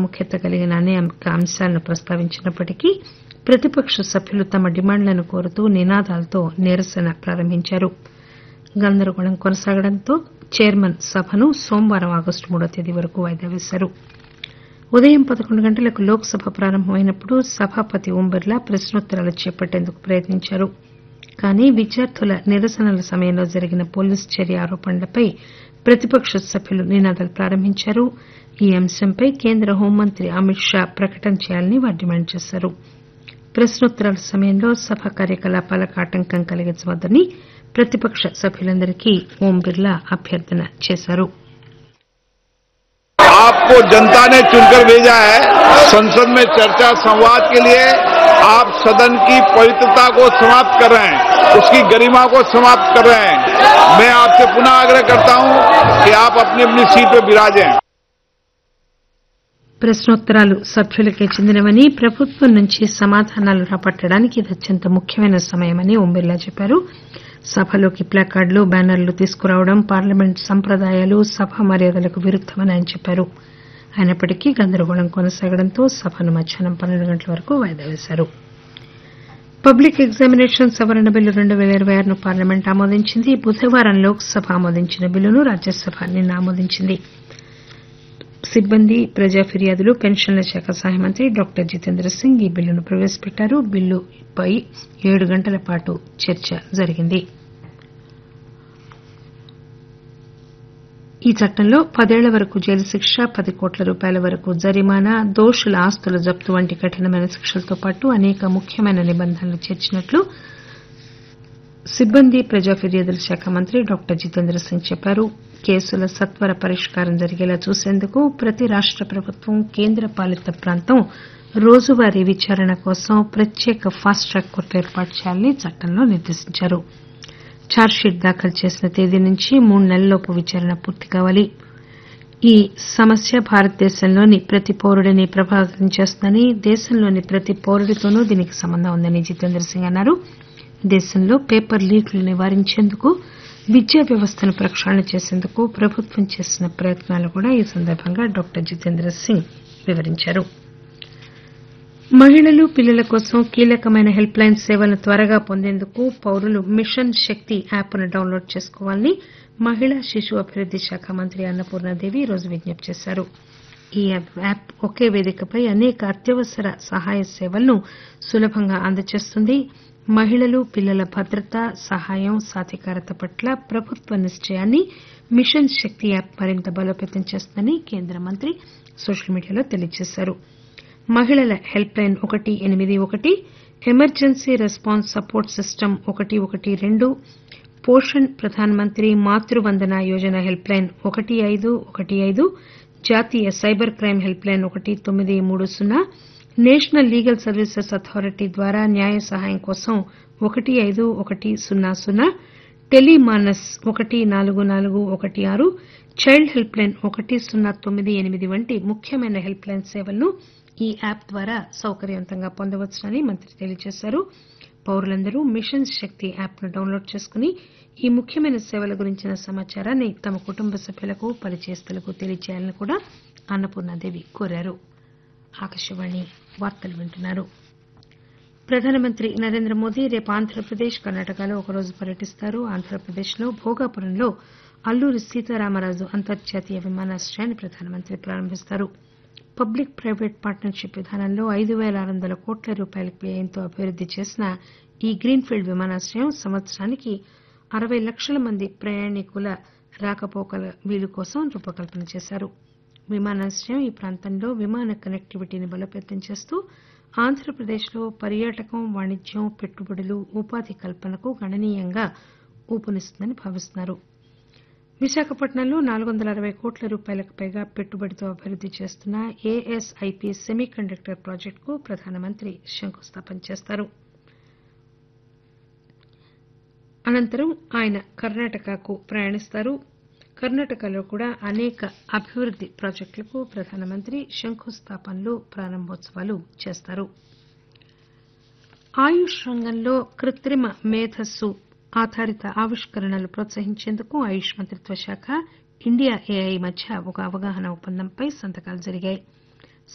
ప్రాముఖ్యత కలిగిన అనేక అంశాలను ప్రస్తావించినప్పటికీ ప్రతిపక్ష సభ్యులు తమ డిమాండ్లను కోరుతూ నినాదాలతో నిరసన ప్రారంభించారు గందరగోళం కొనసాగడంతో చైర్మన్ సభను సోమవారం ఆగస్టు మూడో తేదీ వరకు వాయిదా వేశారు ఉదయం పదకొండు గంటలకు లోక్ సభ ప్రారంభమైనప్పుడు సభాపతి ఓం బిర్లా ప్రశ్నోత్తరాలు చేపట్టేందుకు ప్రయత్నించారు కానీ విద్యార్థుల నిరసనల సమయంలో జరిగిన పోలీసు చర్య ఆరోపణలపై ప్రతిపక్ష సభ్యులు నినాదాలు ప్రారంభించారు ఈ అంశంపై కేంద్ర హోంమంత్రి అమిత్ షా ప్రకటన చేయాలని వారు డిమాండ్ చేశారు ప్రశ్నోత్తరాల సమయంలో సభ కార్యకలాపాలకు ఆటంకం కలిగించవద్దని ప్రతిపక్ష సభ్యులందరికీ ఓం బిర్లా అభ్యర్థన చేశారు आपको जनता ने चुनकर भेजा है संसद में चर्चा संवाद के लिए आप सदन की पवित्रता को समाप्त कर रहे हैं उसकी गरिमा को समाप्त कर रहे हैं मैं आपसे पुनः आग्रह करता हूं कि आप अपनी अपनी सीट पर विराजें ప్రశ్నోత్తరాలు సభ్యులకే చెందినవని ప్రభుత్వం నుంచి సమాధానాలు రాబట్టడానికి ఇది అత్యంత ముఖ్యమైన సమయమని ఓం బిర్లా చెప్పారు సభలోకి ప్లాకార్డులు బ్యానర్లు తీసుకురావడం పార్లమెంట్ సంప్రదాయాలు సభ మర్యాదలకు విరుద్దమని ఆయన చెప్పారు అయినప్పటికీ గందరగోళం కొనసాగడంతో సభను మధ్యాహ్నం పన్నెండు గంటల వరకు వాయిదా వేశారు పబ్లిక్ ఎగ్జామినేషన్ సవరణ బిల్లు రెండు పేల ఇరవై ఆరును పార్లమెంట్ ఆమోదించింది బుధవారం లోక్సభ ఆమోదించిన బిల్లును రాజ్యసభ నిన్న ఆమోదించింది సిబ్బంది ప్రజా ఫిర్యాదులు పెన్షన్ల శాఖ సహాయ మంత్రి డాక్టర్ జితేంద్ర సింగ్ ఈ బిల్లును ప్రవేశపెట్టారు బిల్లుపై ఏడు గంటల పాటు చర్చ జరిగింది ఈ చట్టంలో పదేళ్ల వరకు జైలు శిక్ష పది కోట్ల రూపాయల వరకు జరిమానా దోషుల ఆస్తుల జప్తు వంటి కఠినమైన శిక్షలతో పాటు అనేక ముఖ్యమైన నిబంధనలు చేర్చినట్లు సిబ్బంది ప్రజా ఫిర్యాదుల శాఖ మంత్రి డాక్టర్ జితేంద్ర సింగ్ చెప్పారు కేసుల సత్వర పరిష్కారం జరిగేలా చూసేందుకు ప్రతి రాష్ట ప్రభుత్వం కేంద్ర పాలిత ప్రాంతం రోజువారీ విచారణ కోసం ప్రత్యేక ఫాస్ట్ ట్రాక్ కోర్టు ఏర్పాటు చేయాలని చట్టంలో నిర్దేశించారు ఛార్జ్షీట్ దాఖలు చేసిన తేదీ నుంచి మూడు నెలల్లోపు విచారణ పూర్తి కావాలి ఈ సమస్య భారతదేశంలోని ప్రతి పౌరుడిని ప్రభావితం చేస్తుందని దేశంలోని ప్రతి పౌరుడితోనూ దీనికి సంబంధం ఉందని జితేంద్ర సింగ్ అన్నారు దేశంలో పేపర్ లీక్లు నివారించేందుకు విద్యా వ్యవస్థను ప్రక్షాళన చేసేందుకు ప్రభుత్వం చేసిన ప్రయత్నాలు కూడా ఈ సందర్భంగా డాక్టర్ జితేంద్ర సింగ్ వివరించారు మహిళలు పిల్లల కోసం కీలకమైన హెల్ప్ లైన్ సేవలను త్వరగా పొందేందుకు పౌరులు మిషన్ శక్తి యాప్ను డౌన్లోడ్ చేసుకోవాలని మహిళా శిశు అభివృద్ది శాఖ మంత్రి అన్నపూర్ణాదేవి ఈరోజు విజ్ఞప్తి చేశారు ఈ యాప్ ఒకే వేదికపై అనేక అత్యవసర సహాయ సేవలను సులభంగా అందజేస్తుంది మహిళలు పిల్లల భద్రత సహాయం సాధికారత పట్ల ప్రభుత్వ నిశ్చయాన్ని మిషన్ శక్తి యాప్ మరింత బలోపేతం చేస్తుందని కేంద్ర మంత్రి సోషల్ మీడియాలో తెలియజేశారు మహిళల హెల్ప్ లైన్ ఒకటి ఎనిమిది ఒకటి ఎమర్జెన్సీ రెస్పాన్స్ సపోర్ట్ సిస్టమ్ ఒకటి ఒకటి రెండు పోషణ్ ప్రధాన్ మంత్రి మాతృవందన యోజన హెల్ప్ లైన్ ఒకటి ఐదు ఒకటి ఐదు జాతీయ సైబర్ క్రైమ్ హెల్ప్ లైన్ ఒకటి తొమ్మిది మూడు సున్నా నేషనల్ లీగల్ సర్వీసెస్ అథారిటీ ద్వారా న్యాయ సహాయం కోసం ఒకటి ఐదు ఒకటి సున్నా సున్నా టెలిమానస్ ఒకటి నాలుగు నాలుగు ఒకటి ఆరు చైల్డ్ హెల్ప్ లైన్ ఒకటి సున్నా తొమ్మిది ఎనిమిది వంటి ముఖ్యమైన హెల్ప్ లైన్ సేవలను ఈ యాప్ ద్వారా సౌకర్యవంతంగా పొందవచ్చునని మంత్రి తెలియజేశారు పౌరులందరూ మిషన్ శక్తి యాప్ను డౌన్లోడ్ చేసుకుని ఈ ముఖ్యమైన సేవల గురించిన సమాచారాన్ని తమ కుటుంబ సభ్యులకు పరిచయస్తులకు తెలియజేయాలని కూడా అన్నపూర్ణాదేవి కోరారు ఆకాశవాణి వార్తలు వింటున్నారు ప్రధానమంత్రి నరేంద్ర మోదీ రేపు ఆంధ్రప్రదేశ్ కర్ణాటకలో ఒకరోజు పర్యటిస్తారు ఆంధ్రప్రదేశ్లో భోగాపురంలో అల్లూరి సీతారామరాజు అంతర్జాతీయ విమానాశ్రయాన్ని ప్రధానమంత్రి ప్రారంభిస్తారు పబ్లిక్ ప్రైవేట్ పార్ట్నర్షిప్ విధానంలో ఐదు పేల ఆరు వందల కోట్ల రూపాయల వ్యయంతో అభివృద్ది చేసిన ఈ గ్రీన్ఫీల్డ్ విమానాశ్రయం సంవత్సరానికి అరవై లక్షల మంది ప్రయాణికుల రాకపోకల వీలు కోసం రూపకల్పన చేశారు విమానాశ్రయం ఈ ప్రాంతంలో విమాన కనెక్టివిటీని బలోపేతం చేస్తూ ఆంధ్రప్రదేశ్లో పర్యాటకం వాణిజ్యం పెట్టుబడులు ఉపాధి కల్పనకు గణనీయంగా ఊపునిస్తుందని భావిస్తున్నారు విశాఖపట్నంలో నాలుగు వందల అరవై కోట్ల రూపాయలకు పైగా పెట్టుబడితో అభివృద్ది చేస్తున్న ఏఎస్ఐపి సెమీ కండక్టర్ ప్రాజెక్టుకు ప్రధానమంత్రి శంకుస్థాపన చేస్తారు అనంతరం ఆయన కర్ణాటకకు ప్రయాణిస్తారు కర్ణాటకలో కూడా అనేక అభివృద్ది ప్రాజెక్టులకు ప్రధానమంత్రి శంకుస్థాపనలు ప్రారంభోత్సవాలు చేస్తారు ఆయుష్ రంగంలో కృత్రిమ మేధస్సు ఆధారిత ఆవిష్కరణలు ప్రోత్సహించేందుకు ఆయుష్ మంత్రిత్వ శాఖ ఇండియా ఏఐ మధ్య ఒక అవగాహన ఒప్పందంపై సంతకాలు జరిగాయి